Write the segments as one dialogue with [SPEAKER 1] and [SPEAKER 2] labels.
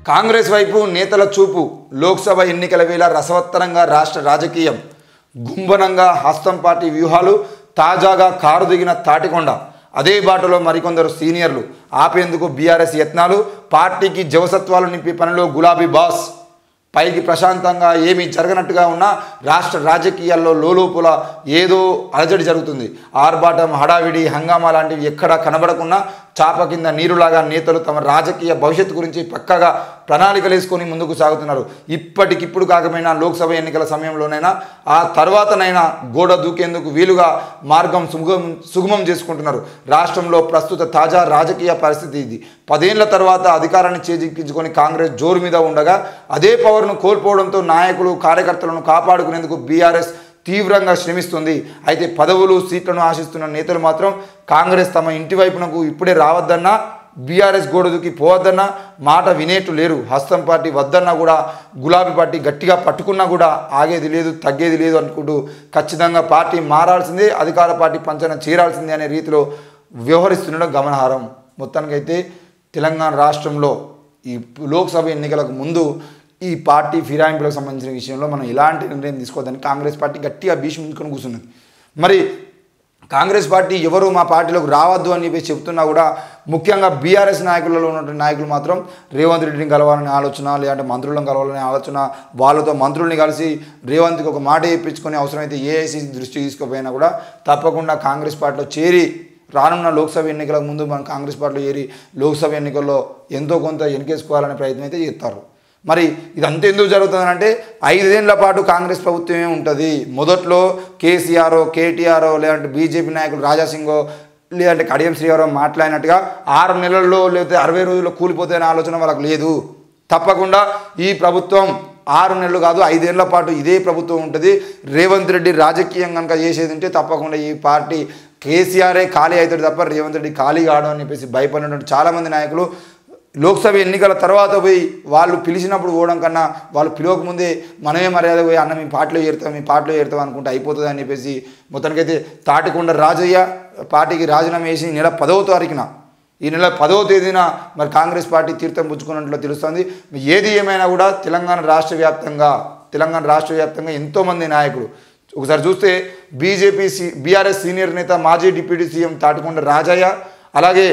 [SPEAKER 1] కాంగ్రెస్ వైపు నేతల చూపు లోక్సభ ఎన్నికల వేళ రసవత్తరంగా రాష్ట్ర రాజకీయం గుంభనంగా హస్తం పార్టీ వ్యూహాలు తాజాగా కారు దిగిన తాటికొండ అదే బాటలో మరికొందరు సీనియర్లు ఆపేందుకు బీఆర్ఎస్ యత్నాలు పార్టీకి జవసత్వాలు నింపే పనిలో గులాబీ బాస్ పైకి ప్రశాంతంగా ఏమీ జరగనట్టుగా ఉన్న రాష్ట్ర రాజకీయాల్లో లోలోపుల ఏదో అలజడి జరుగుతుంది ఆర్భాటం హడావిడి హంగామా లాంటివి ఎక్కడా కనబడకున్నా చాప కింద నీరులాగా నేతలు తమ రాజకీయ భవిష్యత్తు గురించి పక్కగా ప్రణాళికలు వేసుకొని ముందుకు సాగుతున్నారు ఇప్పటికిప్పుడు కాకపోయినా లోక్సభ ఎన్నికల సమయంలోనైనా ఆ తర్వాతనైనా గోడ దూకేందుకు వీలుగా మార్గం సుగమం సుగమం చేసుకుంటున్నారు రాష్ట్రంలో ప్రస్తుత తాజా రాజకీయ పరిస్థితి ఇది పదేళ్ల తర్వాత అధికారాన్ని చేజిక్కించుకొని కాంగ్రెస్ జోరు మీద ఉండగా అదే పవర్ను కోల్పోవడంతో నాయకులు కార్యకర్తలను కాపాడుకునేందుకు బీఆర్ఎస్ తీవ్రంగా శ్రమిస్తుంది అయితే పదవులు సీట్లను ఆశిస్తున్న నేతలు మాత్రం కాంగ్రెస్ తమ ఇంటి వైపునకు ఇప్పుడే రావద్దన్నా బీఆర్ఎస్ గోడదుకి పోవద్దన్నా మాట వినేట్టు లేరు హస్తం పార్టీ వద్దన్నా కూడా గులాబీ పార్టీ గట్టిగా పట్టుకున్నా కూడా ఆగేది లేదు తగ్గేది లేదు అనుకుంటూ ఖచ్చితంగా పార్టీ మారాల్సిందే అధికార పార్టీ పంచన చేరాల్సిందే అనే రీతిలో వ్యవహరిస్తుండడం గమనార్హం మొత్తానికైతే తెలంగాణ రాష్ట్రంలో ఈ లోక్సభ ఎన్నికలకు ముందు ఈ పార్టీ ఫిరాయింపులకు సంబంధించిన విషయంలో మనం ఎలాంటి నిర్ణయం తీసుకోవద్దని కాంగ్రెస్ పార్టీ గట్టిగా భీష్మించుకొని కూర్చున్నది మరి కాంగ్రెస్ పార్టీ ఎవరు మా పార్టీలోకి రావద్దు అని చెప్పి చెప్తున్నా కూడా ముఖ్యంగా బీఆర్ఎస్ నాయకులలో ఉన్నటువంటి నాయకులు మాత్రం రేవంత్ రెడ్డిని కలవాలని ఆలోచన లేదంటే మంత్రులను కలవాలని ఆలోచన వాళ్ళతో మంత్రుల్ని కలిసి రేవంత్కి ఒక మాట చెప్పించుకొని అవసరమైతే ఏఐసీ దృష్టి తీసుకుపోయినా కూడా తప్పకుండా కాంగ్రెస్ పార్టీలో చేరి రానున్న లోక్సభ ఎన్నికలకు ముందు మన కాంగ్రెస్ పార్టీలో చేరి లోక్సభ ఎన్నికల్లో ఎంతో కొంత వెనకేసుకోవాలనే ప్రయత్నం అయితే చేస్తారు మరి ఇదంతా ఎందుకు జరుగుతుందంటే ఐదేళ్ల పాటు కాంగ్రెస్ ప్రభుత్వమే ఉంటుంది మొదట్లో కేసీఆర్ కేటీఆర్ లేదంటే బీజేపీ నాయకులు రాజాసింగో లేదంటే కడియం శ్రీవరం మాట్లాడినట్టుగా ఆరు నెలల్లో లేకపోతే అరవై రోజుల్లో కూలిపోతాయనే ఆలోచన వాళ్ళకి లేదు తప్పకుండా ఈ ప్రభుత్వం ఆరు నెలలు కాదు ఐదేళ్ల పాటు ఇదే ప్రభుత్వం ఉంటుంది రేవంత్ రెడ్డి రాజకీయం కనుక చేసేది ఉంటే తప్పకుండా ఈ పార్టీ కేసీఆరే ఖాళీ అవుతాడు తప్ప రేవంత్ రెడ్డి ఖాళీ కావడం అని చెప్పేసి భయపడినటువంటి చాలామంది నాయకులు లోక్సభ ఎన్నికల తర్వాత పోయి వాళ్ళు పిలిచినప్పుడు పోవడం కన్నా వాళ్ళు పిలవకముందే మనమే మర్యాద పోయి అన్న మీ పార్టీలో చేరుతాం మీ పార్టీలో చేరుతాం అనుకుంటే అయిపోతుంది అని చెప్పేసి మొత్తానికైతే తాటికొండ రాజయ్య పార్టీకి రాజీనామా చేసి ఈ నెల పదవ తారీఖున ఈ నెల పదవ తేదీన మరి కాంగ్రెస్ పార్టీ తీర్థం పుచ్చుకున్నట్లు తెలుస్తుంది ఏది ఏమైనా కూడా తెలంగాణ రాష్ట్ర వ్యాప్తంగా తెలంగాణ రాష్ట్ర వ్యాప్తంగా ఎంతోమంది నాయకులు ఒకసారి చూస్తే బీజేపీ సి బీఆర్ఎస్ సీనియర్ నేత మాజీ డిప్యూటీ సీఎం తాటికొండ రాజయ్య అలాగే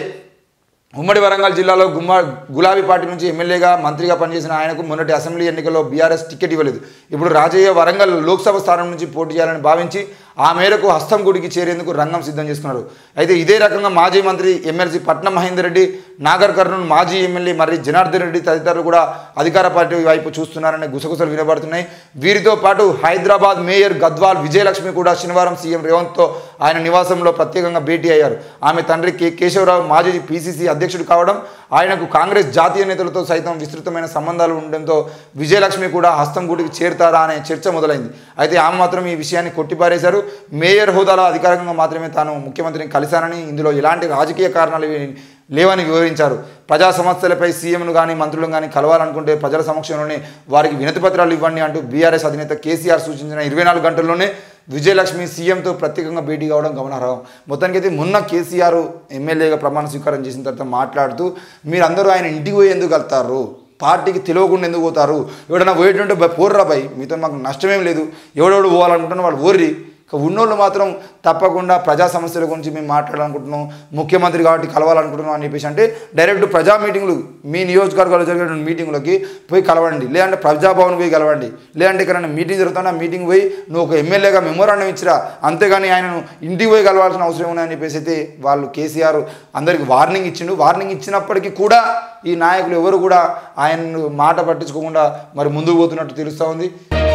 [SPEAKER 1] ఉమ్మడి వరంగల్ జిల్లాలో గుమ్మ గులాబీ పార్టీ నుంచి ఎమ్మెల్యేగా మంత్రిగా పనిచేసిన ఆయనకు మొన్నటి అసెంబ్లీ ఎన్నికల్లో బీఆర్ఎస్ టికెట్ ఇవ్వలేదు ఇప్పుడు రాజయ్య వరంగల్ లోక్సభ స్థానం నుంచి పోటీ చేయాలని భావించి ఆ మేరకు హస్తం గుడికి చేరేందుకు రంగం సిద్ధం చేస్తున్నారు అయితే ఇదే రకంగా మాజీ మంత్రి ఎమ్మెల్సీ పట్నం మహేందర్ రెడ్డి నాగర్ కర్నూలు మాజీ ఎమ్మెల్యే మర్రి జనార్దన్ రెడ్డి తదితరులు కూడా అధికార పార్టీ వైపు చూస్తున్నారనే గుసగుసలు వినబడుతున్నాయి వీరితో పాటు హైదరాబాద్ మేయర్ గద్వాల్ విజయలక్ష్మి కూడా శనివారం సీఎం రేవంత్తో ఆయన నివాసంలో ప్రత్యేకంగా భేటీ అయ్యారు ఆమె తండ్రి కె కేశవరావు మాజీ పీసీసీ అధ్యక్షుడు కావడం ఆయనకు కాంగ్రెస్ జాతీయ నేతలతో సైతం విస్తృతమైన సంబంధాలు ఉండడంతో విజయలక్ష్మి కూడా హస్తం గుడికి చేరుతారా అనే చర్చ మొదలైంది అయితే ఆమె మాత్రం ఈ విషయాన్ని కొట్టిపారేశారు మేయర్ హోదాలో అధికారికంగా మాత్రమే తాను ముఖ్యమంత్రిని కలిశానని ఇందులో ఎలాంటి రాజకీయ కారణాలు ఏమీ లేవని వివరించారు ప్రజా సమస్యలపై సీఎంను కానీ మంత్రులను కానీ కలవాలనుకుంటే ప్రజల సమక్షంలోనే వారికి వినతి పత్రాలు ఇవ్వండి అంటూ బీఆర్ఎస్ అధినేత కేసీఆర్ సూచించిన ఇరవై నాలుగు గంటల్లోనే విజయలక్ష్మి సీఎంతో ప్రత్యేకంగా భేటీ కావడం గమనార్హం మొత్తానికైతే మొన్న కేసీఆర్ ఎమ్మెల్యేగా ప్రమాణ స్వీకారం చేసిన తర్వాత మాట్లాడుతూ మీరందరూ ఆయన ఇంటికి పోయి ఎందుకు వెళ్తారు పార్టీకి తెలియకుండా ఎందుకు పోతారు ఎవడన్నా పోయేటుంటే బై పోర్రా బై మీతో మాకు నష్టమేం లేదు ఎవడెవడు పోవాలనుకుంటున్నా వాళ్ళు ఓర్రి ఇక ఉన్నోళ్ళు మాత్రం తప్పకుండా ప్రజా సమస్యల గురించి మేము మాట్లాడాలనుకుంటున్నాం ముఖ్యమంత్రి కాబట్టి కలవాలనుకుంటున్నాం అని చెప్పేసి అంటే డైరెక్ట్ ప్రజా మీటింగ్లు మీ నియోజకవర్గాల్లో జరిగే మీటింగ్లకి పోయి కలవండి లేదంటే ప్రజాభవన్ పోయి కలవండి లేదంటే ఎక్కడైనా మీటింగ్ జరుగుతున్నా మీటింగ్ పోయి నువ్వు ఒక ఎమ్మెల్యేగా మెమోరాండం ఇచ్చిరా అంతేగాని ఆయనను ఇంటికి పోయి కలవాల్సిన అవసరం ఉందని చెప్పేసి అయితే వాళ్ళు కేసీఆర్ అందరికి వార్నింగ్ ఇచ్చిండు వార్నింగ్ ఇచ్చినప్పటికీ కూడా ఈ నాయకులు ఎవరు కూడా ఆయన మాట పట్టించుకోకుండా మరి ముందుకు పోతున్నట్టు తెలుస్తూ ఉంది